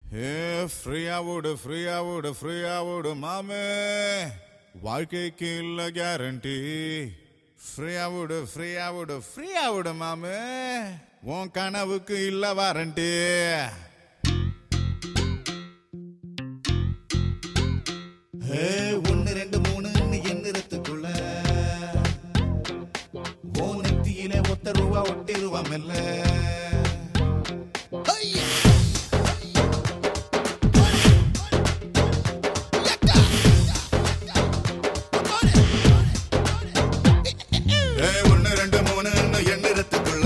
ஏ ஃப்ரீயா விடு ஃப்ரீயா விடு ஃப்ரீயா விடு மாமே வாழ்க்கைக்கு இல்ல கேரண்டி ஃப்ரீயா விடு ஃப்ரீயா விடு ஃப்ரீயா விடு மாமே உன் கனவுக்கு இல்ல வாரண்டி ஏ ஒன்னு ரெண்டு மூணுன்னு எண்ணிறத்துக்குள்ள ஓ நெத்தியில ஒத்த ரூபா ஒட்டிருவா மெல்ல ஏய், ஒண்ணு, ரெண்டு, மூணுன்னு எண்ணிறத்துக்குள்ள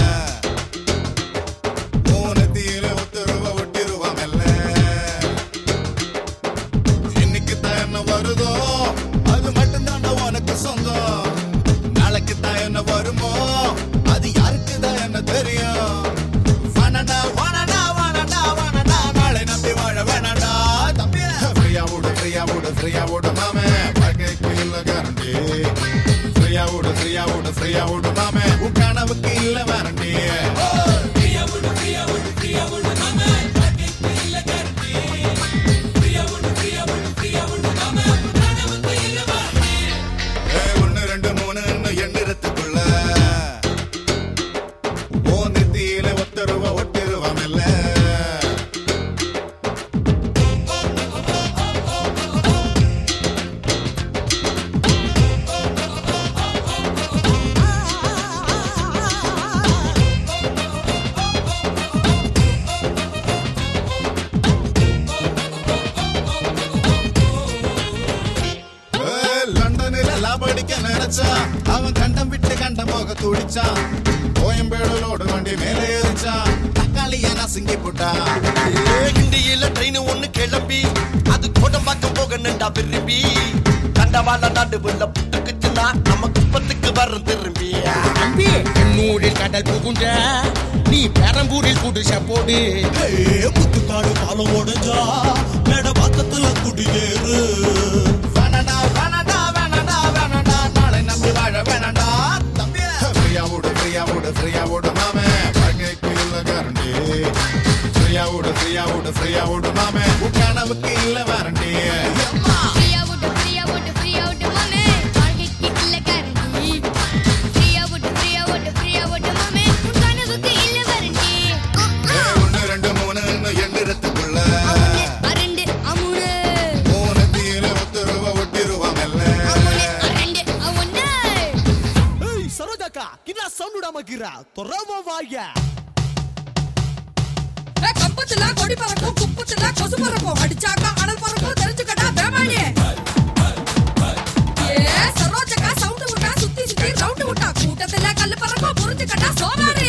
மூணத்தியில ஒத்த ரூபா ஒட்டிருவா மெல்ல. இன்னைக்கு தான் என்ன வருதோ அது மட்டும்தான்டா உனக்கு சொந்தம் நாளைக்கு தான் என்ன வருமோ அது யாருக்கு தான் என்ன தெரியும் வானடா, வானடா, வானடா, வானடா, நாளை நம்பி வாழ வேணாண்டா, தம்பி. ஃப்ரீயா விடு, ஃப்ரீயா விடு, ஃப்ரீயா விடு மாமே, வாழ்க்கைக்கு இல்ல guarantee. ஃப்ரீயா விடு, ஃப்ரீயா விடு, ஃப்ரீயா விடு மாமே, உன் கனவுக்கு இல்ல வாரண்டி ஏய், ஒண்ணு, ரெண்டு, மூணுன்னு எண்ணிறத்துக்குள்ள ஓ நெத்தியில ஒத்த ரூபா ஒட்டிருவா மெல்ல ஏய், லண்டனில லாபடிக்க நினைச்சான் அவன் கண்டம் விட்டு கண்டம் போக துடிச்சான் கோயம்பேடுலோடு வண்டி மேலே ஏறிச்சான் தக்காளிய நசுங்கி போட்டான் இந்தியில ட்ரெயின் ஒண்ணு கிளம்பி அது கோடம்பாக்கம் போக நின்றா விரும்பி கண்டவாள நடுவுல புட்டுக்குச்சுன்னா நம்ம குப்பத்துக்கு வரும் திரும்பி தம்பி என்னூரில் கடல் புகுந்த நீ பெரம்பூரில் குடிசை போடு முத்துக்காடு பாலம் உடைஞ்சா மேட பக்கத்துல குடியேறு வேணடா வேணடா வேணடா வேணடா நாளை நம்பி வாழ வேணடா தம்பி ஃப்ரீயா விடு ஃப்ரீயா விடு ஃப்ரீயா விடு மாமே வாழ்க்கைக்கு இல்ல கேரண்டி ஃப்ரீயா விடு ஃப்ரீயா விடு ஃப்ரீயா விடு மாமே உன் கனவுக்கு இல்ல வாரண்டி ஃப்ரீயா விட்டு ஃப்ரீயா விட்டு ஃப்ரீயா விட்டு மாமே வாழ்க்கைக்கு இல்ல கேரண்டி ஃப்ரீயா விட்டு ஃப்ரீயா விட்டு ஃப்ரீயா விட்டு மாமே உன் கனவுக்கு இல்ல வாரண்டி ஏய், ஒண்ணு ரெண்டு மூணுன்னு எண்ணிறத்துக்குள்ள அமுனு அரண்டு அமுனு மூணத்தியில ஒத்து ரூபா ஒட்டிருவா மெல்ல அமுனு அரண்டு அமுனு ஏய் சரோஜாக்கா கின்னா சவுண்ட் விடாமக்கிறா தொறாம வாயா ஏ, கம்பத்துல கொடி பறக்கும் குப்பத்துல கொசு பறக்கும் அடிச்சாக்கா அனல் பறக்கும் தெரிஞ்சுக்கடா பேமானி ஏ சரோஜக்கா சவுண்ட் விட்டா சுத்தி சுத்தி ரவுண்ட் விட்டா கூட்டத்துல கல்லு பறக்கும் புரிஞ்சுக்கடா சோமாரி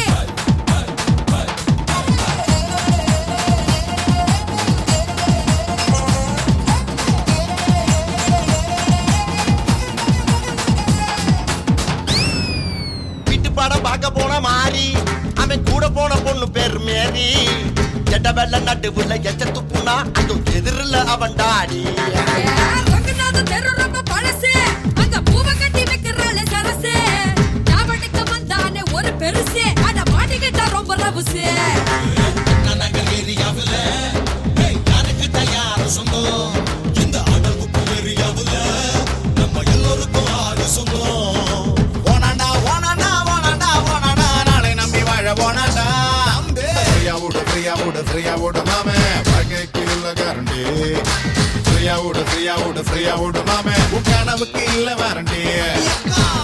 வீட்டு படம் பார்க்க போன மாறி அவன் கூட போன பொண்ணு பேர் மேரி ஜெட்ட வெள்ள நடுவுல எச்ச துப்புனா ஐயோ எதிரில் அவன் டாடி ஏ, ரங்கநாத தெரு ரொம்ப பழசு அங்க பூவை கட்டி வைக்கிறாள சரசு ஞாபகத்துக்கு வந்தானே ஒரு பெருசு அட மாட்டிக்கிட்டா ரொம்ப ரவுசு நகர் ஏரியாவில் யாருக்கு தயார சொந்தம் இந்த அடகுப்பு ஏரியாவில் நம்ம எல்லோருக்கும் ஆறு சொந்தம் ஓனாண்டா ஓனாண்டா ஓனாண்டா ஓனாண்டா நாளை நம்பி வாழ ஓனாண்டா ஃப்ரீயா விடு ஃப்ரீயா விடு ஃப்ரீயா விடு மாமே வாழ்க்கைக்கு இல்ல கேரண்டி ஃப்ரீயா விடு ஃப்ரீயா விடு ஃப்ரீயா விடு மாமே உன் கனவுக்கு இல்ல வாரண்டி